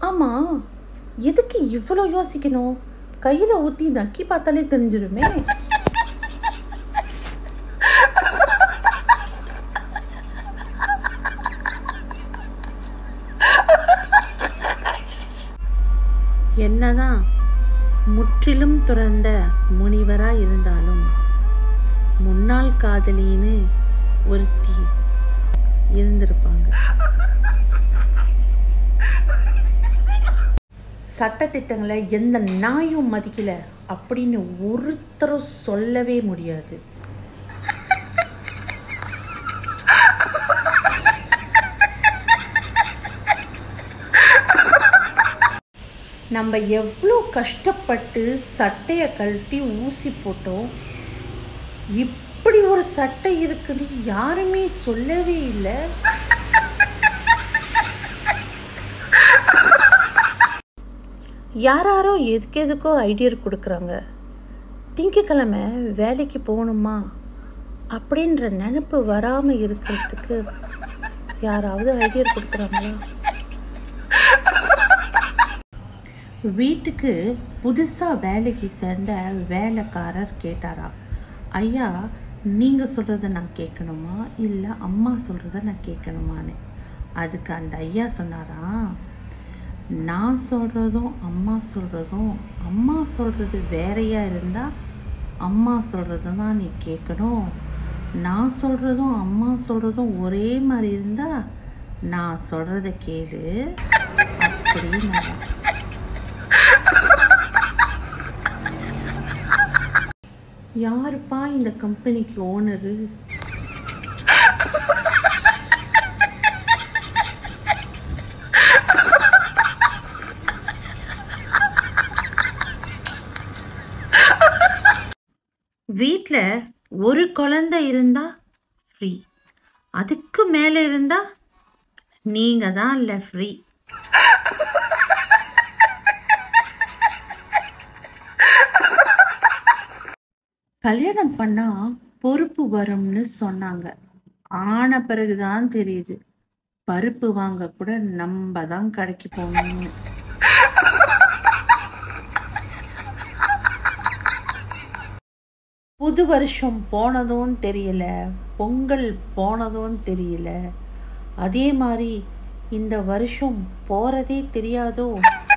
ஆமாம் எதுக்கு இவ்வளோ யோசிக்கணும் கையில் ஊற்றி நக்கி பார்த்தாலே தெரிஞ்சிருமே என்னதான் முற்றிலும் துறந்த முனிவராக இருந்தாலும் முன்னாள் காதலின்னு ஒருத்தி இருந்திருப்பாங்க சட்டத்திட்டங்களை எந்த நாயும் மதிக்கல அப்படின்னு ஒருத்தரும் சொல்லவே முடியாது நம்ம எவ்வளோ கஷ்டப்பட்டு சட்டையை கழட்டி ஊசி போட்டோம் இப்படி ஒரு சட்டை இருக்குன்னு யாருமே சொல்லவே இல்லை யாராரோ எதுக்கு எதுக்கோ ஐடியா கொடுக்குறாங்க திங்கக்கிழமை வேலைக்கு போகணுமா அப்படின்ற நினப்பு வராமல் இருக்கிறதுக்கு யாராவது ஐடியா கொடுக்குறாங்களா வீட்டுக்கு புதுசாக வேலைக்கு சேர்ந்த வேலைக்காரர் கேட்டாராம் ஐயா நீங்கள் சொல்கிறத நான் கேட்கணுமா இல்லை அம்மா சொல்கிறத நான் கேட்கணுமான்னு அதுக்கு அந்த ஐயா சொன்னாராம் நான் சொல்கிறதும் அம்மா சொல்கிறதும் அம்மா சொல்கிறது வேறையாக இருந்தால் அம்மா சொல்கிறது தான் நீ கேட்கணும் நான் சொல்கிறதும் அம்மா சொல்கிறதும் ஒரே மாதிரி இருந்தால் நான் சொல்கிறத கேளு அப்படின்னு யாருப்பா இந்த கம்பெனிக்கு ஓனரு வீட்டில் ஒரு குழந்தை இருந்தால் ஃப்ரீ அதுக்கு மேலே இருந்தால் நீங்கள் தான் இல்லை ஃப்ரீ கல்யாணம் பண்ணால் பொறுப்பு வரும்னு சொன்னாங்க ஆன பிறகுதான் தெரியுது பருப்பு வாங்க கூட நம்ம தான் கடைக்கு போகணும்னு புது வருஷம் போனதும் தெரியல பொங்கல் போனதும் தெரியல அதே மாதிரி இந்த வருஷம் போகிறதே தெரியாதோ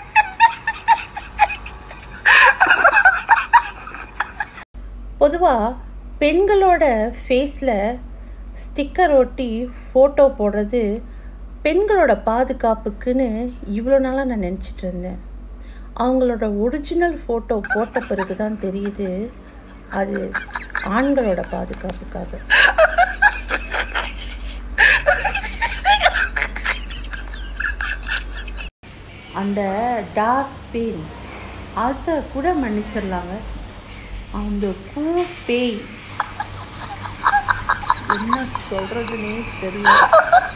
பொதுவாக பெண்களோட ஃபேஸில் ஸ்டிக்கர் ஒட்டி ஃபோட்டோ போடுறது பெண்களோட பாதுகாப்புக்குன்னு இவ்வளோ நாளாக நான் நினச்சிட்டு இருந்தேன் அவங்களோட ஒரிஜினல் ஃபோட்டோ போட்ட பிறகு தான் தெரியுது அது ஆண்களோட பாதுகாப்புக்காக அந்த டாஸ்பின் அதை கூட மன்னிச்சிடலாங்க அந்த கூ பேய் என்ன சொல்கிறதுனே தெரியல